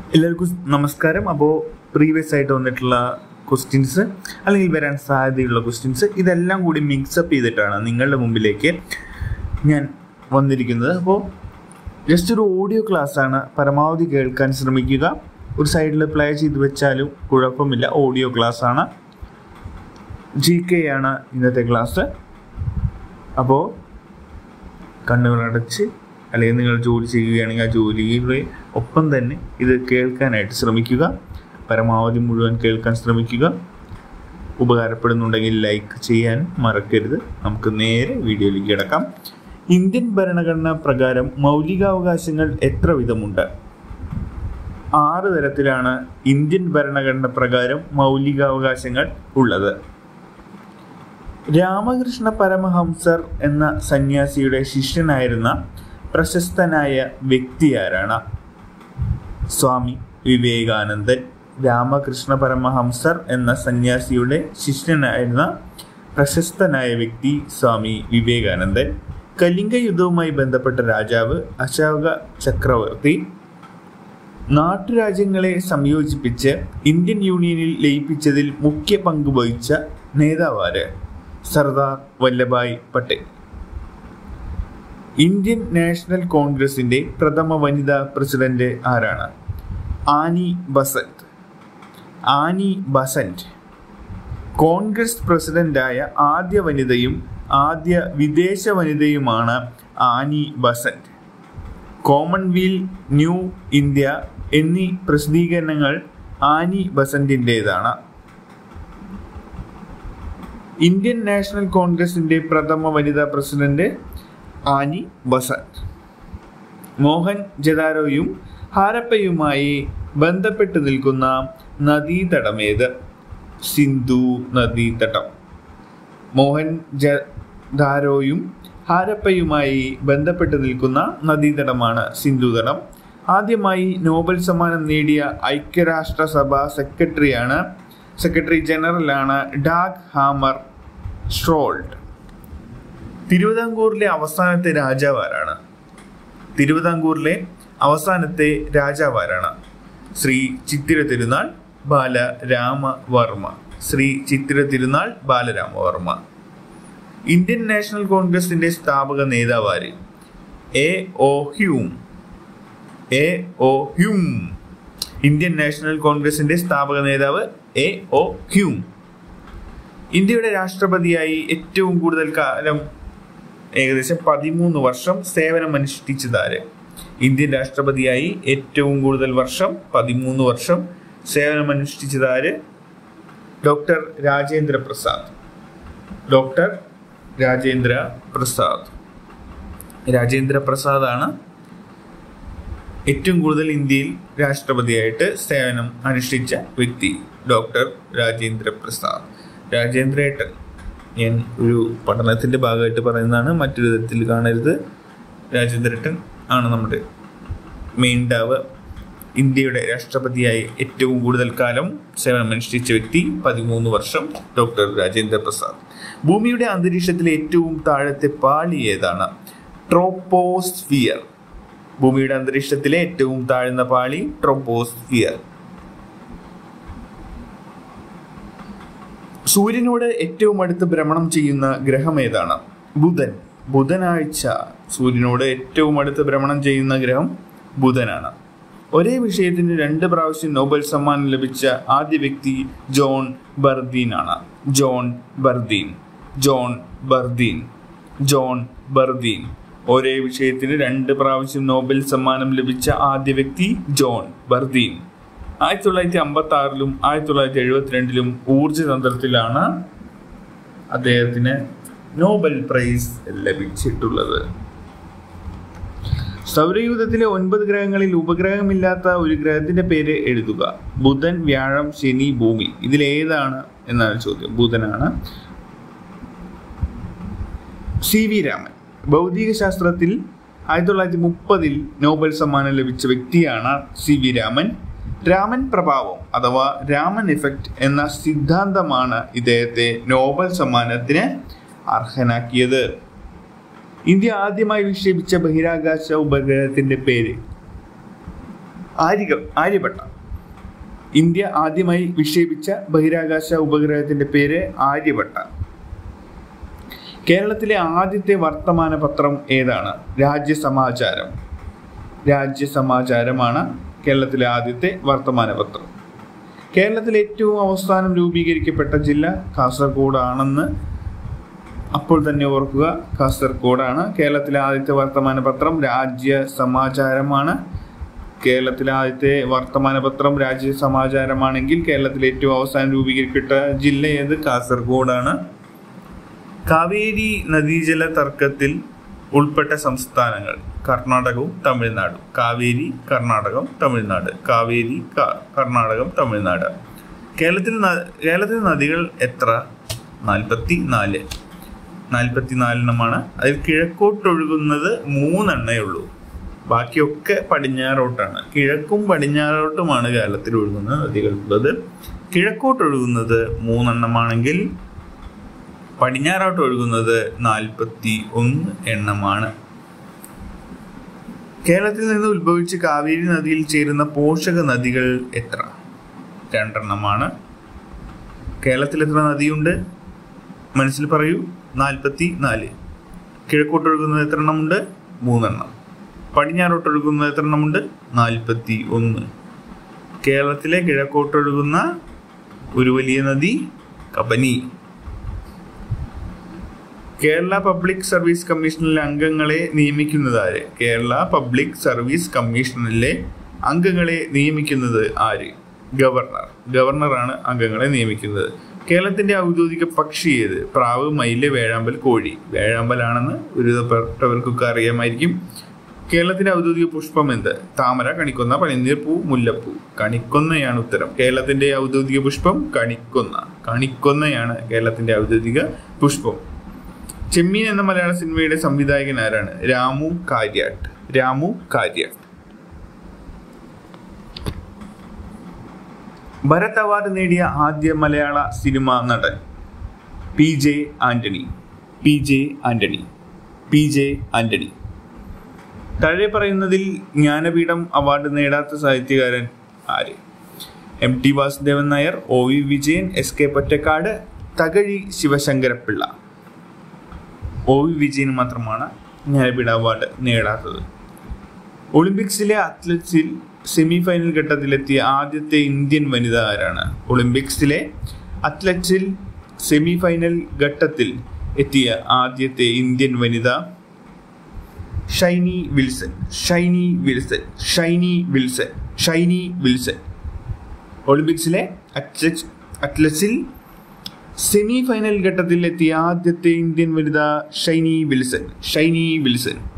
എല്ലാവർക്കും നമസ്കാരം അപ്പോൾ പ്രീവിയസ് ആയിട്ട് വന്നിട്ടുള്ള ക്വസ്റ്റ്യൻസ് അല്ലെങ്കിൽ വരാൻ സാധ്യതയുള്ള ക്വസ്റ്റ്യൻസ് ഇതെല്ലാം കൂടി മിക്സപ്പ് ചെയ്തിട്ടാണ് നിങ്ങളുടെ മുമ്പിലേക്ക് ഞാൻ വന്നിരിക്കുന്നത് അപ്പോൾ ജസ്റ്റ് ഒരു ഓഡിയോ ക്ലാസ് ആണ് പരമാവധി കേൾക്കാൻ ശ്രമിക്കുക ഒരു സൈഡിൽ പ്ലേ ചെയ്ത് വെച്ചാലും കുഴപ്പമില്ല ഓഡിയോ ക്ലാസ് ആണ് ജി കെ ആണ് ഇന്നത്തെ ക്ലാസ് അപ്പോൾ കണ്ണുകളടച്ച് അല്ലെങ്കിൽ നിങ്ങൾ ജോലി ചെയ്യുകയാണെങ്കിൽ ആ ജോലിയുടെ ഒപ്പം തന്നെ ഇത് കേൾക്കാനായിട്ട് ശ്രമിക്കുക പരമാവധി മുഴുവൻ കേൾക്കാൻ ശ്രമിക്കുക ഉപകാരപ്പെടുന്നുണ്ടെങ്കിൽ ലൈക്ക് ചെയ്യാൻ മറക്കരുത് നമുക്ക് നേരെ വീഡിയോയിലേക്ക് കിടക്കാം ഇന്ത്യൻ ഭരണഘടന പ്രകാരം മൗലികാവകാശങ്ങൾ എത്ര വിധമുണ്ട് ആറ് തരത്തിലാണ് ഇന്ത്യൻ ഭരണഘടന പ്രകാരം മൗലികാവകാശങ്ങൾ ഉള്ളത് രാമകൃഷ്ണ പരമഹംസർ എന്ന സന്യാസിയുടെ ശിഷ്യനായിരുന്ന പ്രശസ്തനായ വ്യക്തി ആരാണ് സ്വാമി വിവേകാനന്ദൻ രാമകൃഷ്ണ പരമഹംസർ എന്ന സന്യാസിയുടെ ശിഷ്യനായിരുന്ന പ്രശസ്തനായ വ്യക്തി സ്വാമി വിവേകാനന്ദൻ കലിംഗ യുദ്ധവുമായി ബന്ധപ്പെട്ട രാജാവ് അശോക ചക്രവർത്തി നാട്ടുരാജ്യങ്ങളെ സംയോജിപ്പിച്ച് ഇന്ത്യൻ യൂണിയനിൽ ലയിപ്പിച്ചതിൽ മുഖ്യ പങ്ക് വഹിച്ച നേതാവാര് സർദാർ വല്ലഭായ് പട്ടേൽ ഇന്ത്യൻ നാഷണൽ കോൺഗ്രസിന്റെ പ്രഥമ വനിതാ പ്രസിഡന്റ് ആരാണ് Annie Besant Annie Besant Congress പ്രസിഡന്റായ ആദ്യ വനിതയും ആദ്യ വിദേശ വനിതയുമാണ് Annie Besant Commonweal New India എന്നീ പ്രസിദ്ധീകരണങ്ങൾ ആനി ബസന്റിൻ്റെതാണ് ഇന്ത്യൻ നാഷണൽ കോൺഗ്രസിന്റെ പ്രഥമ വനിതാ പ്രസിഡന്റ് ആനി ബസന്റ് മോഹൻ ജദാരോയും ഹാരപ്പയുമായി ബന്ധപ്പെട്ട് നിൽക്കുന്ന നദീതടമേത് സിന്ധു നദീതടം മോഹൻ ജദാരോയും ഹാരപ്പയുമായി ബന്ധപ്പെട്ട് നിൽക്കുന്ന നദീതടമാണ് സിന്ധുതടം ആദ്യമായി നോബൽ സമ്മാനം നേടിയ ഐക്യരാഷ്ട്രസഭ സെക്രട്ടറിയാണ് സെക്രട്ടറി ജനറലാണ് ഡാഗ് ഹാമർ സ്ട്രോൾഡ് തിരുവിതാംകൂറിലെ അവസാനത്തെ രാജാവ് ആരാണ് തിരുവിതാംകൂറിലെ അവസാനത്തെ രാജാവ് ആരാണ് ശ്രീ ചിത്തിര തിരുനാൾ ബാലരാമവർമ്മ ശ്രീ ചിത്തിര തിരുനാൾ ബാലരാമവർമ്മ ഇന്ത്യൻ നാഷണൽ കോൺഗ്രസിന്റെ സ്ഥാപക നേതാവ് ആര് A O Hume A O Hume Indian National കോൺഗ്രസിന്റെ സ്ഥാപക നേതാവ് എ ഒ ഹ്യൂം ഇന്ത്യയുടെ രാഷ്ട്രപതിയായി ഏറ്റവും കൂടുതൽ കാലം ഏകദേശം പതിമൂന്ന് വർഷം സേവനം അനുഷ്ഠിച്ചതാര് ഇന്ത്യൻ രാഷ്ട്രപതിയായി ഏറ്റവും കൂടുതൽ വർഷം പതിമൂന്ന് വർഷം സേവനം അനുഷ്ഠിച്ചതാര് ഡോക്ടർ രാജേന്ദ്ര പ്രസാദ് ഡോക്ടർ രാജേന്ദ്ര പ്രസാദ് രാജേന്ദ്ര പ്രസാദ് ആണ് ഏറ്റവും കൂടുതൽ ഇന്ത്യയിൽ രാഷ്ട്രപതിയായിട്ട് സേവനം അനുഷ്ഠിച്ച വ്യക്തി ഡോക്ടർ രാജേന്ദ്ര പ്രസാദ് രാജേന്ദ്രേട്ടൻ ഞാൻ ഒരു പഠനത്തിന്റെ ഭാഗമായിട്ട് പറയുന്നതാണ് മറ്റൊരു വിധത്തിൽ കാണരുത് രാജേന്ദ്രേട്ടൻ ആണ് നമ്മുടെ മെയിൻ ഡാവ് ഇന്ത്യയുടെ രാഷ്ട്രപതിയായി ഏറ്റവും കൂടുതൽ കാലം സേവനം അനുഷ്ഠിച്ച വ്യക്തി പതിമൂന്ന് വർഷം ഡോക്ടർ രാജേന്ദ്ര പ്രസാദ് ഭൂമിയുടെ അന്തരീക്ഷത്തിലെ ഏറ്റവും താഴത്തെ പാളി ഏതാണ് ട്രോപ്പോസ്ഫിയർ ഭൂമിയുടെ അന്തരീക്ഷത്തിലെ ഏറ്റവും താഴ്ന്ന പാളി ട്രോപ്പോസ്ഫിയർ സൂര്യനോട് ഏറ്റവും അടുത്ത് ഭ്രമണം ചെയ്യുന്ന ഗ്രഹം ഏതാണ് ബുധൻ ബുധനാഴ്ച സൂര്യനോട് ഏറ്റവും അടുത്ത് ഭ്രമണം ചെയ്യുന്ന ഗ്രഹം ബുധനാണ് ഒരേ വിഷയത്തിന് രണ്ട് പ്രാവശ്യം നോബൽ സമ്മാനം ലഭിച്ച ആദ്യ വ്യക്തി ജോൺ ബർദീൻ ആണ് John Bardeen John Bardeen John Bardeen ഒരേ വിഷയത്തിന് രണ്ട് പ്രാവശ്യം നോബൽ സമ്മാനം ലഭിച്ച ആദ്യ വ്യക്തി ജോൺ ബർദീൻ ആയിരത്തി തൊള്ളായിരത്തി അമ്പത്തി ആറിലും ആയിരത്തി തൊള്ളായിരത്തി എഴുപത്തിരണ്ടിലും ഊർജതന്ത്രത്തിലാണ് അദ്ദേഹത്തിന് നോബൽ പ്രൈസ് ലഭിച്ചിട്ടുള്ളത് സൗരയൂഥത്തിലെ ഒൻപത് ഗ്രഹങ്ങളിൽ ഉപഗ്രഹമില്ലാത്ത ഒരു ഗ്രഹത്തിന്റെ പേര് എഴുതുക ബുധൻ വ്യാഴം ശനി ഭൂമി ഇതിലേതാണ് എന്നാണ് ചോദ്യം ബുധനാണ് സി വി രാമൻ ഭൗതിക ശാസ്ത്രത്തിൽ ആയിരത്തി തൊള്ളായിരത്തി മുപ്പതിൽ നോബൽ സമ്മാനം ലഭിച്ച വ്യക്തിയാണ് സി വി രാമൻ രാമൻ പ്രഭാവം അഥവാ രാമൻ ഇഫക്റ്റ് എന്ന സിദ്ധാന്തമാണ് ഇദ്ദേഹത്തെ നോബൽ സമ്മാനത്തിന് അർഹനാക്കിയത് ഇന്ത്യ ആദ്യമായി വിക്ഷേപിച്ച ബഹിരാകാശ ഉപഗ്രഹത്തിന്റെ പേര് ആര്യ ആര്യഭട്ട ഇന്ത്യ ആദ്യമായി വിക്ഷേപിച്ച ബഹിരാകാശ ഉപഗ്രഹത്തിന്റെ പേര് ആര്യഭട്ട കേരളത്തിലെ ആദ്യത്തെ വർത്തമാന പത്രം ഏതാണ് രാജ്യസമാചാരം രാജ്യസമാചാരമാണ് കേരളത്തിലെ ആദ്യത്തെ വർത്തമാന പത്രം കേരളത്തിൽ ഏറ്റവും അവസാനം രൂപീകരിക്കപ്പെട്ട ജില്ല കാസർഗോഡാണെന്ന് അപ്പോൾ തന്നെ ഓർക്കുക കാസർഗോഡാണ് കേരളത്തിലെ ആദ്യത്തെ വർത്തമാന പത്രം രാജ്യ സമാചാരമാണ് കേരളത്തിലെ ആദ്യത്തെ വർത്തമാന പത്രം രാജ്യ സമാചാരമാണെങ്കിൽ കേരളത്തിലെ ഏറ്റവും അവസാനം രൂപീകരിക്കപ്പെട്ട ജില്ല ഏത് കാസർഗോഡാണ് കാവേരി നദീജല തർക്കത്തിൽ ഉൾപ്പെട്ട സംസ്ഥാനങ്ങൾ കർണാടകവും തമിഴ്നാടും കാവേരി കർണാടകം തമിഴ്നാട് കാവേരി കർണാടകം തമിഴ്നാട് കേരളത്തിൽ കേരളത്തിലെ നദികൾ എത്ര നാൽപ്പത്തി നാല് നാൽപ്പത്തി നാലെണ്ണമാണ് അതിൽ കിഴക്കോട്ടൊഴുകുന്നത് മൂന്നെണ്ണേ ഉള്ളൂ ബാക്കിയൊക്കെ പടിഞ്ഞാറോട്ടാണ് കിഴക്കും പടിഞ്ഞാറോട്ടുമാണ് കേരളത്തിൽ ഒഴുകുന്ന നദികളുള്ളത് കിഴക്കോട്ടൊഴുകുന്നത് മൂന്നെണ്ണമാണെങ്കിൽ പടിഞ്ഞാറോട്ട് ഒഴുകുന്നത് നാൽപ്പത്തി ഒന്ന് എണ്ണമാണ് കേരളത്തിൽ നിന്ന് ഉത്ഭവിച്ച് കാവേരി നദിയിൽ ചേരുന്ന പോഷക നദികൾ എത്ര രണ്ടെണ്ണമാണ് കേരളത്തിൽ എത്ര നദിയുണ്ട് മനസ്സിൽ പറയൂ നാൽപ്പത്തി നാല് കിഴക്കോട്ടൊഴുകുന്നത് എത്ര എണ്ണമുണ്ട് മൂന്നെണ്ണം പടിഞ്ഞാറോട്ടൊഴുകുന്നത് എത്ര എണ്ണമുണ്ട് നാൽപ്പത്തി ഒന്ന് കേരളത്തിലെ കിഴക്കോട്ടൊഴുകുന്ന ഒരു വലിയ നദി കബനി കേരള പബ്ലിക് സർവീസ് കമ്മീഷനിലെ അംഗങ്ങളെ നിയമിക്കുന്നത് ആര് കേരള പബ്ലിക് സർവീസ് കമ്മീഷനിലെ അംഗങ്ങളെ നിയമിക്കുന്നത് ആര് ഗവർണർ ഗവർണറാണ് അംഗങ്ങളെ നിയമിക്കുന്നത് കേരളത്തിന്റെ ഔദ്യോഗിക പക്ഷി ഏത് പ്രാവ് മയില് വേഴാമ്പൽ കോഴി വേഴാമ്പലാണെന്ന് ഒരുവിധപ്പെട്ടവർക്കൊക്കെ അറിയാമായിരിക്കും കേരളത്തിന്റെ ഔദ്യോഗിക പുഷ്പം എന്ത് താമര കണിക്കൊന്ന പനിനീർ പൂ മുല്ലപ്പൂ കണിക്കൊന്നയാണ് ഉത്തരം കേരളത്തിന്റെ ഔദ്യോഗിക പുഷ്പം കണിക്കൊന്ന കണിക്കൊന്നയാണ് കേരളത്തിന്റെ ഔദ്യോഗിക പുഷ്പം ചെമ്മീൻ എന്ന മലയാള സിനിമയുടെ സംവിധായകൻ ആരാണ് രാമു കാര്യാട്ട് രാമു കാര്യാട്ട് ഭരത് അവാർഡ് നേടിയ ആദ്യ മലയാള സിനിമ നടൻ P J Antony P J Antony P J Antony താഴെ പറയുന്നതിൽ ജ്ഞാനപീഠം അവാർഡ് നേടാത്ത സാഹിത്യകാരൻ ആര് M T Vasudevan Nair O V Vijayan S K Pottekkatt Thakazhi Sivasankara Pillai O V വിജയന് മാത്രമാണ് ജ്ഞാനപീഠ അവാർഡ് നേടാത്തത് ഒളിമ്പിക്സിലെ അത്ലറ്റ്സിൽ സെമി ഫൈനൽ ഘട്ടത്തിലെത്തിയ ആദ്യത്തെ ഇന്ത്യൻ വനിത ആരാണ് ഒളിമ്പിക്സിലെ അത്ലറ്റ്സിൽ സെമി ഫൈനൽ ഘട്ടത്തിൽ എത്തിയ ആദ്യത്തെ ഇന്ത്യൻ വനിത ഷൈനി വിൽസൺ ഷൈനി വിൽസൺ ഷൈനി വിൽസൺ ഷൈനി വിൽസൺ ഒളിമ്പിക്സിലെ അത്ലറ്റ് അത്ലറ്റ്സിൽ സെമി ഫൈനൽ ഘട്ടത്തിൽ എത്തിയ ആദ്യത്തെ ഇന്ത്യൻ വനിത ഷൈനി വിൽസൺ ഷൈനി വിൽസൺ